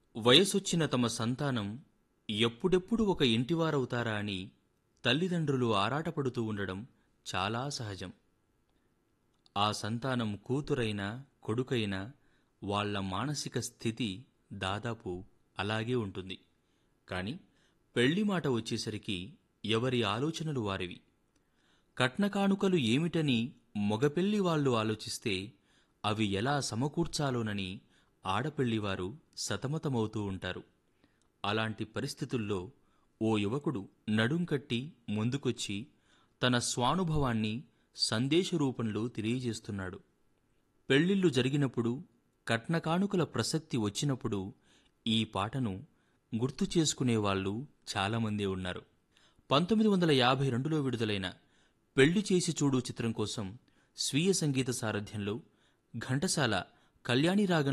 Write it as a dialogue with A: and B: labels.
A: వయసొచ్చిన తమ సంతానం ఎప్పుడెప్పుడు ఒక ఇంటివారవుతారా అని తల్లిదండ్రులు ఆరాటపడుతూ ఉండడం చాలా సహజం ఆ సంతానం కూతురైనా కొడుకైనా వాళ్ళ మానసిక స్థితి దాదాపు అలాగే ఉంటుంది కానీ పెళ్లి మాట వచ్చేసరికి ఎవరి ఆలోచనలు వారివి కట్నకానుకలు ఏమిటని మగపెళ్లి వాళ్ళు ఆలోచిస్తే అవి ఎలా సమకూర్చాలోనని ఆడపెళ్లివారు సతమతమవుతూ ఉంటారు అలాంటి పరిస్థితుల్లో ఓ యువకుడు నడుం కట్టి ముందుకొచ్చి తన స్వానుభవాన్ని సందేశ రూపంలో తెలియజేస్తున్నాడు పెళ్లిళ్ళు జరిగినప్పుడు కట్నకానుకల ప్రసక్తి వచ్చినప్పుడు ఈ పాటను గుర్తు చేసుకునేవాళ్లు చాలామందే ఉన్నారు పంతొమ్మిది వందల యాభై రెండులో విడుదలైన పెళ్లి చేసి చూడు చిత్రం కోసం స్వీయ సంగీత సారథ్యంలో ఘంటసాల కళ్యాణి రాగం